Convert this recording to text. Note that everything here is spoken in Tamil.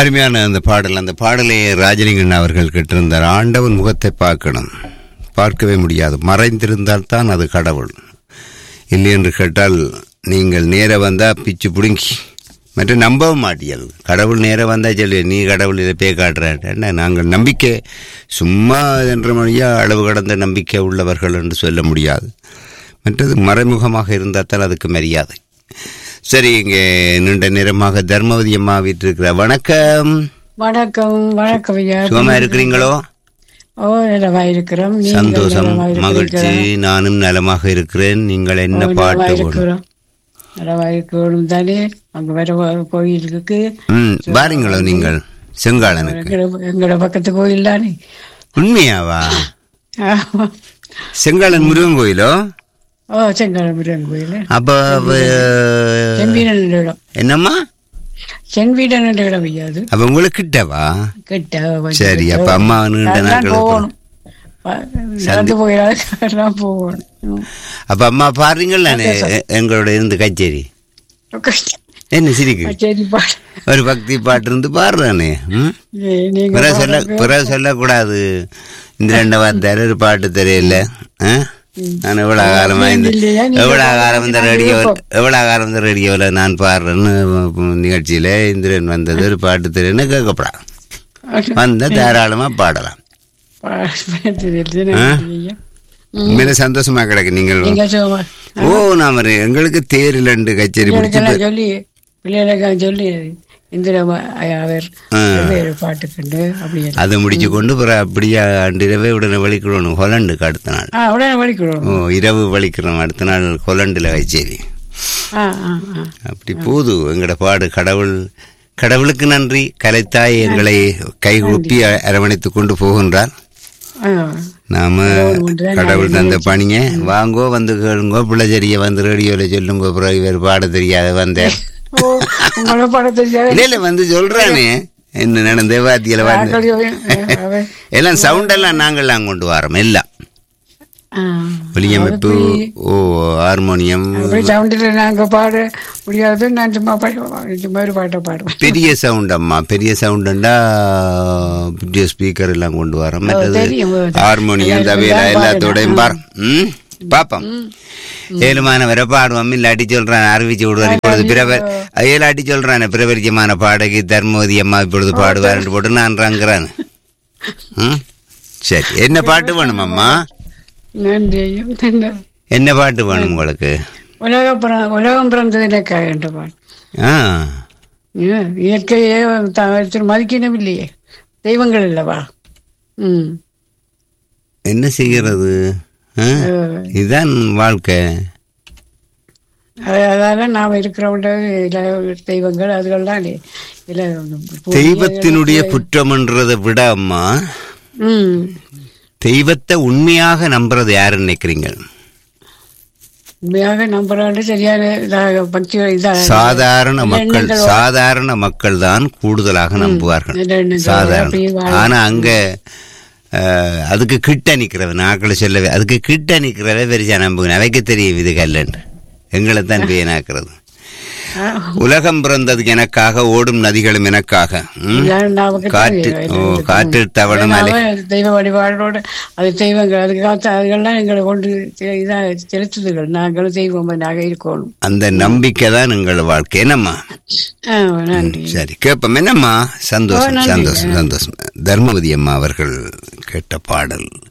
அருமையான அந்த பாடல் அந்த பாடலை ராஜலிங்கன் அவர்கள் கேட்டிருந்தார் ஆண்டவன் முகத்தை பார்க்கணும் பார்க்கவே முடியாது மறைந்திருந்தால் தான் அது கடவுள் இல்லை என்று கேட்டால் நீங்கள் நேர வந்தா பிச்சு பிடுங்கி மற்ற நம்பவும் மாட்டியல் கடவுள் நேர வந்தா சொல்லு நீ கடவுள் இதை பே காட்டுற என்ன நாங்கள் நம்பிக்கை சும்மா என்ற மொழியா அளவு கடந்த நம்பிக்கை உள்ளவர்கள் என்று சொல்ல முடியாது மற்றது மறைமுகமாக இருந்தால் தான் அதுக்கு மரியாதை சரி இங்கே நீண்ட நேரமாக தர்மவதி அம்மா வீட்டிருக்கிற வணக்கம் வணக்கம் வணக்கம் ஐயா சுகமா இருக்கிறீங்களோ ஓ நலமா இருக்கிறோம் நீங்கள் சந்தோஷம் நலமா மகிழ்ச்சி இருக்கிறீர்களா? நானும் நலமாக இருக்கிறேன் நீங்கள் என்ன ஓ, நலமா பாட்டு போடும் இருக்கிறோம் நலமா இருக்கணும் தானே அங்க வர வ- கோயில் இருக்கு ம் பாருங்களோ நீங்கள் செங்காலனுக்கு எங்கட எங்கட பக்கத்து கோயில் தானே உண்மையாவா ஆமா. செங்காலன் முருகன் கோயிலோ ஓ செங்காலம் முருகன் கோயில் அப்ப அப்ப, செம்பீடன் இடம் என்னம்மா சென்வீடன் என்ற இடம் ஐயா அது அப்ப உங்களுக்கு கிட்டவா கிட்ட கொஞ்சம் சரி கிட்ட. அப்ப அம்மா நீண்ட நடந்து நாட்கள் போகணும் ப- நடந்து போயிடாதான் போகணும் ம். அப்ப அம்மா பாருங்கள்லானே எங்களோட இருந்து கச்சேரி என்ன சிரிக்கு சரி பாடு ஒரு பக்தி பாட்டு இருந்து பாடுறானே ம் ஏ, நீங்க பிறகு சொல்ல பிறகு சொல்லக்கூடாது இந்த ரெண்ட வார்த்தை ஒரு பாட்டு தெரியல ஆ? நான் எவ்வளவு காலமா இந்த இல்லையா? நீங்க எவ்வளவு காலம் இந்த பாடுறது ரேடியோ விருப்பம். எவ்வளவு காலம் இந்த ரேடியோல நான் பாடுறேன்னு நிகழ்ச்சியில இந்திரன் வந்தது ஒரு பாட்டு தெரியுன்னு கேட்கப்படா வந்தா தாராளமா பாடலாம் ஆ? உண்மையில சந்தோஷமா கிடக்கு நீங்கள் நீங்க சும்மா ஓ நான் வரேன். எங்களுக்கு தேரில் ரெண்டு கச்சேரி பிடிச்சி பிள்ளைகளுக்கெல்லாம் சொல்லி பிள்ளைகளுக்கெல்லாம் சொல்லி இந்திர அவர் ஆ. வேறு பாட்டு கண்டு அப்படி அதை முடிச்சு கொண்டு பிறகு அப்படியே அன்றிரவே உடனே வலிக்கிறோம் ஹொலண்டுக்கு அடுத்த நாள் ஆ உடனே வலிக்கிறோம் ஓ இரவு வலிக்கிறோம் அடுத்த நாள் ஹொலண்டில் கச்சேரி ஆ ஆ ஆ அப்படி போது எங்கட பாடு கடவுள் கடவுளுக்கு நன்றி கலைத்தாய் எங்களை கைகூப்பி அ- அரவணைத்துக் கொண்டு போகின்றார் ஆ. நாம ஒன்றுதான் கடவுள் தந்த பணிய வாங்கோ வந்து கேளுங்கோ பிள்ளைச்சரிய வந்து ரேடியோல சொல்லுங்க பிறகு இவர் பாட தெரியாத வந்தேன் ஓ உங்களை பாட தெரியாது இல்ல இல்ல வந்து சொல்றானே என்ன நடந்த வாத்தியில வந்து அவர் எல்லாம் சவுண்ட் எல்லாம் நாங்கள்லாம் கொண்டு வரோம் எல்லாம் ஆ. ஒலியமைப்பு ஓ ஹார்மோனியம் அப்படி சவுண்டில் நாங்க பாட முடியாது நான் சும்மா பாடு சும்மா ஒரு பாட்டை பாடுவேன் பெரிய சவுண்ட் அம்மா பெரிய சவுண்டுண்டா பெரிய ஸ்பீக்கர் எல்லாம் கொண்டு வரோம் மற்றது தெரியும். ஹார்மோனியம் தவிர எல்லாத்தோடையும் பார் ம் பாப்போம் ஏழுமானவரை பாடுவோம் இல்லாட்டி சொல்றான் அறிவிச்சு விடுவார் இப்பொழுது பிறவ ஏழாட்டி சொல்றானே பிரபரிச்சமான பாடகி தர்மவதி அம்மா இப்பொழுது பாடுவார் போட்டு நான் ரங்குறான் ம் சரி என்ன பாட்டு வேணும் அம்மா நன்றி ஐயா நன்றி என்ன பாட்டு வேணும் உங்களுக்கு உலக பிற- உலகம் பிறந்ததினக்காக என்ற பாட்டு ஆ ஏன், இயற்கையே த- மதிக்கணும் இல்லையே தெய்வங்கள் இல்லவா ம் என்ன செய்கிறது ஆ? அஹ், இதுதான் வாழ்க்கை அது- அதால நாம் இருக்கிறவங்க தெய்வங்கள் அதுகள்லாம் இல்ல தெய்வத்தினுடைய குற்றம்ன்றதை விட அம்மா ம் தெய்வத்தை உண்மையாக நம்புறது யாருன்னு நினைக்கிறீங்க உண்மையாக நம்புறாண்டு சரியான இதாக பக்தி இதாக சாதாரண மக்கள் சாதாரண மக்கள் தான் கூடுதலாக நம்புவார்கள் நல்ல எண்ணங்கள் சாதாரண அப்படியே வாழ- ஆனா அங்க அஹ், அதுக்கு கிட்ட நிக்கிறவன் நாக்களை சொல்லவே அதுக்கு கிட்ட நிக்கிறவே பெருசா நம்புகிறேன் அவைக்கு தெரியும் இது கல்லன்று எங்களை தான் பேனாக்குறது ஆ, உலகம் பிறந்தது எனக்காக ஓடும் நதிகளும் எனக்காக ம்? இதான் நமக்கு காற்று தெரியும். ஓ காற்று தவணம் அலை நாம தெய்வ வழிபாடோட அது தெய்வங்கள் அதுக்கு காத்து அதுகள்லாம் எங்களை கொண்டு செ- இதா செலுத்துதுகள் நாங்களும் தெய்வமாக இருக்கணும் அந்த நம்பிக்கை தான் எங்கள் வாழ்க்கை என்னம்மா ஆ, நன்றி சரி கேட்போம் என்னம்மா சந்தோஷம் சந்தோஷம் சந்தோஷம் தர்மவதி அம்மா அவர்கள் கேட்ட பாடல்